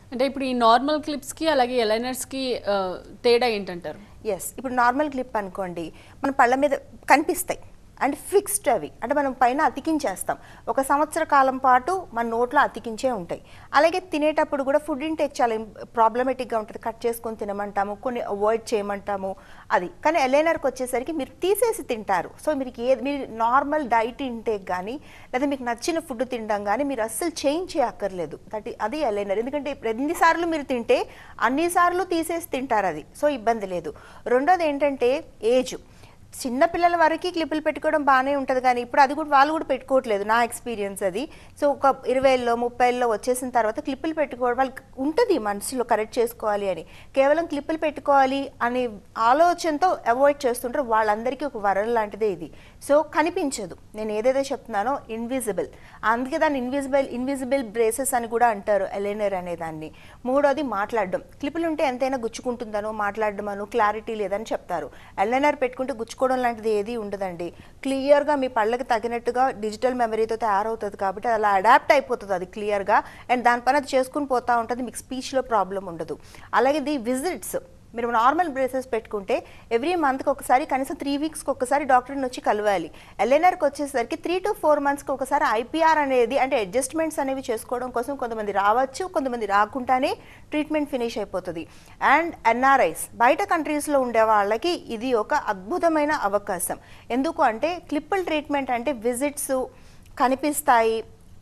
అంటే ఇప్పుడు ఈ నార్మల్ క్లిప్స్కి అలాగే ఎలైనర్స్కి తేడా ఏంటంటారు ఎస్ ఇప్పుడు నార్మల్ క్లిప్ అనుకోండి మన పళ్ళ మీద కనిపిస్తాయి అండ్ ఫిక్స్డ్ అవి అంటే మనం పైన అతికించేస్తాం ఒక సంవత్సర కాలం పాటు మన నోట్లో అతికించే ఉంటాయి అలాగే తినేటప్పుడు కూడా ఫుడ్ ఇంటేక్ చాలా ప్రాబ్లమేటిక్గా ఉంటుంది కట్ చేసుకొని తినమంటాము కొన్ని అవాయిడ్ చేయమంటాము అది కానీ ఎలైనర్కి వచ్చేసరికి మీరు తీసేసి తింటారు సో మీరు ఏ మీరు నార్మల్ డైట్ ఇంటేక్ కానీ లేదా మీకు నచ్చిన ఫుడ్ తినడం కానీ మీరు అస్సలు చేంజ్ చేయక్కర్లేదు దట్ అది ఎలైనర్ ఎందుకంటే ఇప్పుడు ఎన్నిసార్లు మీరు తింటే అన్నిసార్లు తీసేసి తింటారు అది సో ఇబ్బంది లేదు రెండోది ఏంటంటే ఏజ్ చిన్న పిల్లల వరకు క్లిప్పులు పెట్టుకోవడం బాగానే ఉంటుంది కానీ ఇప్పుడు అది కూడా వాళ్ళు కూడా పెట్టుకోవట్లేదు నా ఎక్స్పీరియన్స్ అది సో ఒక ఇరవైలో ముప్పైలో వచ్చేసిన తర్వాత క్లిప్పులు పెట్టుకోవడం వాళ్ళకి ఉంటుంది మనసులో కరెక్ట్ చేసుకోవాలి అని కేవలం క్లిప్పులు పెట్టుకోవాలి అనే ఆలోచనతో అవాయిడ్ చేస్తుంటారు వాళ్ళందరికీ ఒక వరం లాంటిదే ఇది సో కనిపించదు నేను ఏదైతే చెప్తున్నానో ఇన్విజిబుల్ అందుకే దాన్ని ఇన్విజిబుల్ ఇన్విజిబుల్ బ్రేసెస్ అని కూడా అంటారు ఎలైనర్ అనే దాన్ని మూడోది మాట్లాడడం క్లిప్పులు ఉంటే ఎంతైనా గుచ్చుకుంటుందనో మాట్లాడడం అనో క్లారిటీ లేదని చెప్తారు ఎలైనర్ పెట్టుకుంటే గుచ్చుకోవడం లాంటిది ఏది ఉండదండి క్లియర్గా మీ పళ్ళకి తగినట్టుగా డిజిటల్ మెమరీతో తయారవుతుంది కాబట్టి అలా అడాప్ట్ అయిపోతుంది అది క్లియర్గా అండ్ దానిపైన అది చేసుకుని పోతూ ఉంటుంది మీకు స్పీచ్లో ప్రాబ్లం ఉండదు అలాగే ఇది విజిట్స్ మీరు నార్మల్ బ్రేసెస్ పెట్టుకుంటే ఎవ్రీ మంత్కి ఒకసారి కనీసం త్రీ వీక్స్కి ఒకసారి డాక్టర్ని వచ్చి కలవాలి ఎల్ఎన్ఆర్కి వచ్చేసరికి త్రీ టు ఫోర్ మంత్స్కి ఒకసారి ఐపీఆర్ అనేది అంటే అడ్జస్ట్మెంట్స్ అనేవి చేసుకోవడం కోసం కొంతమంది రావచ్చు కొంతమంది రాకుండానే ట్రీట్మెంట్ ఫినిష్ అయిపోతుంది అండ్ ఎన్ఆర్ఐస్ బయట కంట్రీస్లో ఉండే వాళ్ళకి ఇది ఒక అద్భుతమైన అవకాశం ఎందుకు అంటే క్లిప్పుల్ ట్రీట్మెంట్ అంటే విజిట్స్ కనిపిస్తాయి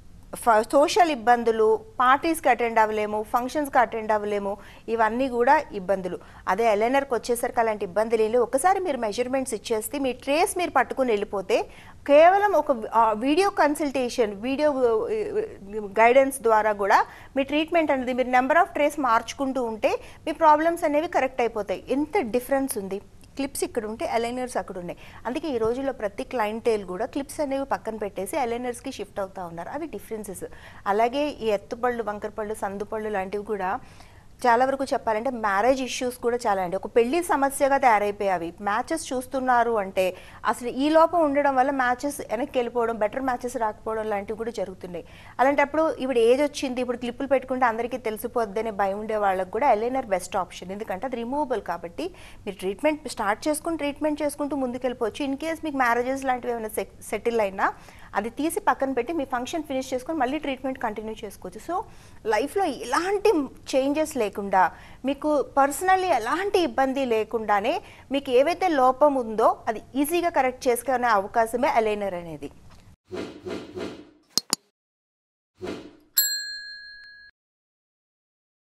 సోషల్ ఇబ్బందులు పార్టీస్కి అటెండ్ అవ్వలేము ఫంక్షన్స్కి అటెండ్ అవ్వలేము ఇవన్నీ కూడా ఇబ్బందులు అదే ఎలైనర్కి వచ్చేసరికి అలాంటి ఇబ్బందులు ఏం లేవు ఒకసారి మీరు మెజర్మెంట్స్ ఇచ్చేస్తే మీ ట్రేస్ మీరు పట్టుకుని వెళ్ళిపోతే కేవలం ఒక వీడియో కన్సల్టేషన్ వీడియో గైడెన్స్ ద్వారా కూడా మీ ట్రీట్మెంట్ అనేది మీరు నెంబర్ ఆఫ్ ట్రేస్ మార్చుకుంటూ ఉంటే మీ ప్రాబ్లమ్స్ అనేవి కరెక్ట్ అయిపోతాయి ఎంత డిఫరెన్స్ ఉంది క్లిప్స్ ఇక్కడ ఉంటే అలైనర్స్ అక్కడ ఉన్నాయి అందుకే ఈ రోజుల్లో ప్రతి క్లయింటేల్ కూడా క్లిప్స్ అనేవి పక్కన పెట్టేసి అలైనర్స్కి షిఫ్ట్ అవుతూ ఉన్నారు అవి డిఫరెన్సెస్ అలాగే ఈ ఎత్తుపళ్ళు వంకరపళ్ళు సందుపళ్ళు లాంటివి కూడా చాలా వరకు చెప్పాలంటే మ్యారేజ్ ఇష్యూస్ కూడా చాలా అండి ఒక పెళ్లి సమస్యగా తయారైపోయావి మ్యాచెస్ చూస్తున్నారు అంటే అసలు ఈ లోపం ఉండడం వల్ల మ్యాచెస్ వెనక్కి వెళ్ళిపోవడం బెటర్ మ్యాచెస్ రాకపోవడం లాంటివి కూడా జరుగుతున్నాయి అలాంటప్పుడు ఇప్పుడు ఏజ్ వచ్చింది ఇప్పుడు క్లిప్పులు పెట్టుకుంటే అందరికీ తెలిసిపోద్ది అనే భయం ఉండే వాళ్ళకి కూడా ఎలైనర్ బెస్ట్ ఆప్షన్ ఎందుకంటే అది రిమూవబుల్ కాబట్టి మీరు ట్రీట్మెంట్ స్టార్ట్ చేసుకుని ట్రీట్మెంట్ చేసుకుంటూ ముందుకెళ్ళిపోవచ్చు ఇన్ కేస్ మీకు మ్యారేజెస్ లాంటివి ఏమైనా సెటిల్ అయినా అది తీసి పక్కన పెట్టి మీ ఫంక్షన్ ఫినిష్ చేసుకొని మళ్ళీ ట్రీట్మెంట్ కంటిన్యూ చేసుకోవచ్చు సో లైఫ్లో ఎలాంటి చేంజెస్ లేకుండా మీకు పర్సనల్లీ ఎలాంటి ఇబ్బంది లేకుండానే మీకు ఏవైతే లోపం ఉందో అది ఈజీగా కరెక్ట్ చేసుకునే అవకాశమే అలైనర్ అనేది